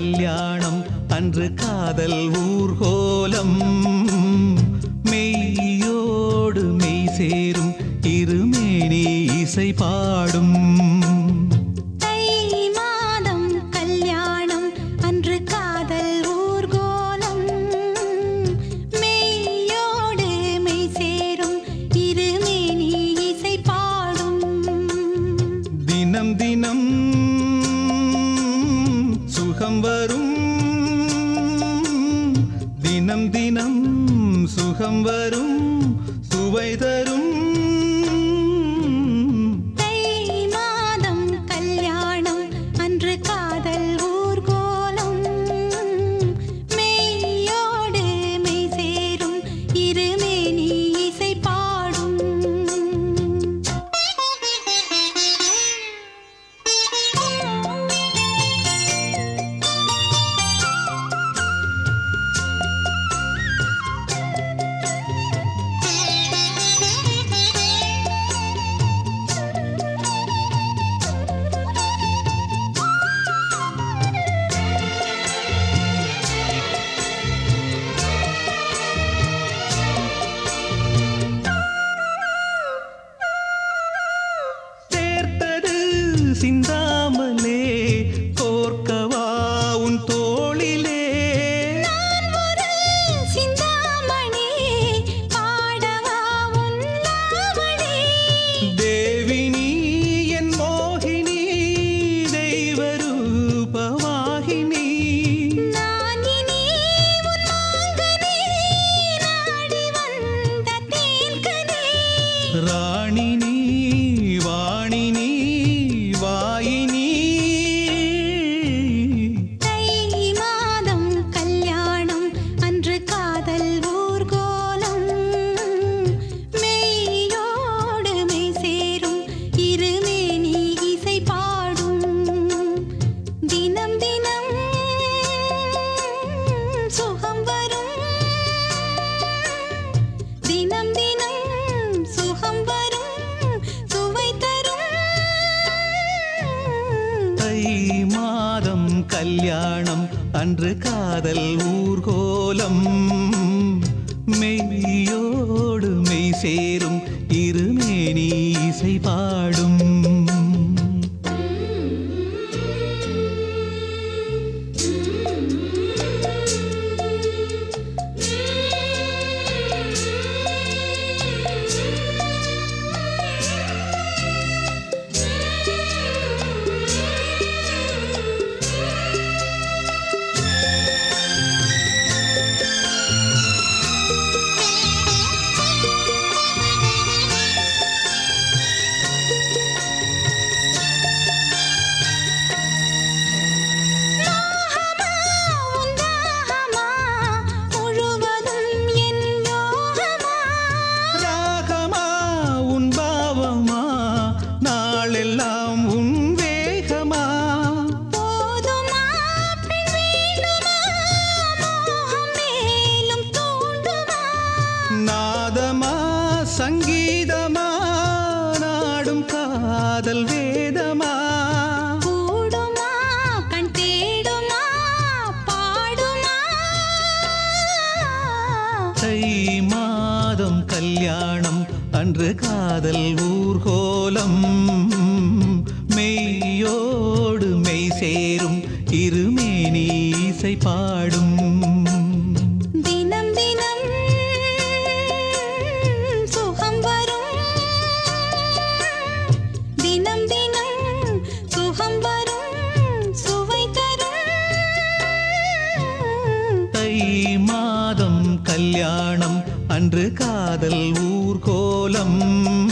கல்யாணம் அன்று காதல் ஊர்கோலம் மெய்யோடு மெய் சேரும் இருமேனி இசை பாடும் தை மாதம் கல்யாணம் அன்று காதல் ஊர்கோலம் மெய்யோடு மெய் சேரும் இருமேனி இசை பாடும் தினம் தினம் சுகம் வரும் தினம் தினம் சுகம் வரும் சுவை தரும் தை மாதம் கல்யாணம் அன்று காதல் ஊர்கோலம் மெய்யோடு மெய் சேரும் இருமேனி இசை பாடும் சேர்த்தது சிந்தாமலே கோர்க்கவா உன் தோளிலே ஒரு சிந்தாமணி பாடவா உன் லாவணி தேவினி என் மோகினி தெய்வரூபவாகினி நான் இனி உன் மாங்கனி நாடி வந்த தேன்கனி ராணினி வாணினி வாயினி தை மாதம் கல்யாணம் அன்று காதல் ஊர்கோலம் மெய்யோடு மெய் சேரும் இருமேனி இசை பாடும் தினம் தினம் சுகம் வரும் தினம் தினம் சுகம் வரும் சுவை தரும் தை மாதம் கல்யாணம் அன்று காதல் ஊர்கோலம் மெய்யோடு மெய் சேரும் இருமேனி இசை பாடும் உந்தாகமா முழுவதும் என் யோகமா ராகமா உன் பாவமா நாளெல்லாம் உன் வேகமா போதுமா பின் வேண்டுமா மோகம் மேலும் தூண்டுமா நாதமா சங்கீதமா நாடும் காதல் வேதமா கூடுமா கண் தேடுமா பாடுமா தை மாதம் கல்யாணம் அன்று காதல் ஊர்கோலம் மெய்யோடு மெய் சேரும் இருமேனி இசை பாடும் தினம் தினம் சுகம் வரும் தினம் தினம் சுகம் வரும் சுவை தரும் தை மாதம் கல்யாணம் அன்று காதல் ஊர்கோலம்